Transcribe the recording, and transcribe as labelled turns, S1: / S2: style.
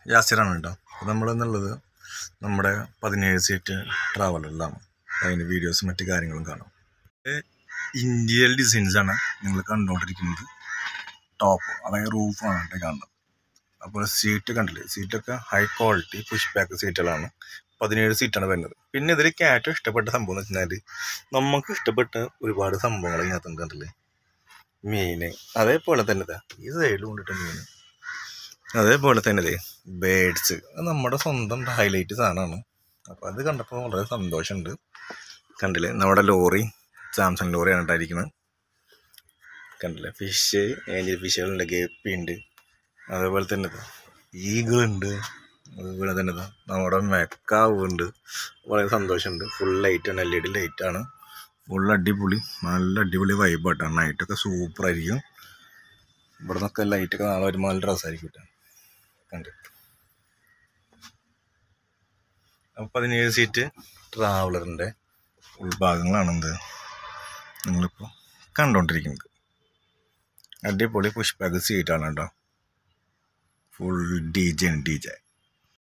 S1: യാസിറാണ് കേട്ടോ അപ്പോൾ നമ്മളെന്നുള്ളത് നമ്മുടെ പതിനേഴ് സീറ്റ് ട്രാവലറിലാണ് അതിൻ്റെ വീഡിയോസും മറ്റു കാര്യങ്ങളും കാണാം ഇന്ത്യയിൽ ഡിസൈൻസാണ് നിങ്ങൾ കണ്ടുകൊണ്ടിരിക്കുന്നത് ടോപ്പ് അതായത് റൂഫാണ് കേട്ടോ കാണുന്നത് അപ്പോൾ സീറ്റ് കണ്ടില്ലേ സീറ്റൊക്കെ ഹൈ ക്വാളിറ്റി പുഷ് ബാക്ക് സീറ്റുകളാണ് പതിനേഴ് സീറ്റാണ് വരുന്നത് പിന്നെ ഇതിൽ ഏറ്റവും ഇഷ്ടപ്പെട്ട സംഭവം എന്ന് വെച്ചാൽ നമുക്ക് ഇഷ്ടപ്പെട്ട ഒരുപാട് സംഭവങ്ങൾ ഇതിനകത്തുണ്ട് കണ്ടില്ലേ മീൻ അതേപോലെ തന്നെ ഇതാ ഈ സൈഡിൽ കൊണ്ടിട്ട് മീൻ അതേപോലെ തന്നെ ഇതേ ബേഡ്സ് അത് നമ്മുടെ സ്വന്തം ഹൈലൈറ്റ് സാധനമാണ് അപ്പോൾ അത് കണ്ടപ്പോൾ വളരെ സന്തോഷമുണ്ട് കണ്ടില്ലേ നമ്മുടെ ലോറി സാംസങ് ലോറിയാണ് ഉണ്ടായിരിക്കുന്നത് കണ്ടില്ലേ ഫിഷ് ഏഞ്ചൽ ഫിഷുകളുണ്ട് ഗപ്പി ഉണ്ട് അതേപോലെ തന്നെ ഈഗിൾ ഉണ്ട് അതുപോലെ തന്നെ ഇതാ നമ്മുടെ മെക്കാവ് ഉണ്ട് വളരെ സന്തോഷമുണ്ട് ഫുൾ ലൈറ്റാണ് എൽ ഇ ഡി ലൈറ്റാണ് ഫുൾ അടിപൊളി നല്ല അടിപൊളി വൈബായിട്ടാണ് നൈറ്റൊക്കെ സൂപ്പർ ആയിരിക്കും ഇവിടെ നിന്നൊക്കെ ലൈറ്റൊക്കെ നാളെ വരുമ്പോൾ നല്ല രസമായിരിക്കും കേട്ടോ കണ്ട് അപ്പോൾ പതിനേഴ് സീറ്റ് ട്രാവലറിൻ്റെ ഉൾഭാഗങ്ങളാണെന്ത് നിങ്ങളിപ്പോൾ കണ്ടുകൊണ്ടിരിക്കുന്നത് അടിപൊളി പുഷ് ബാക്ക് സീറ്റാണ് കേട്ടോ full D J D J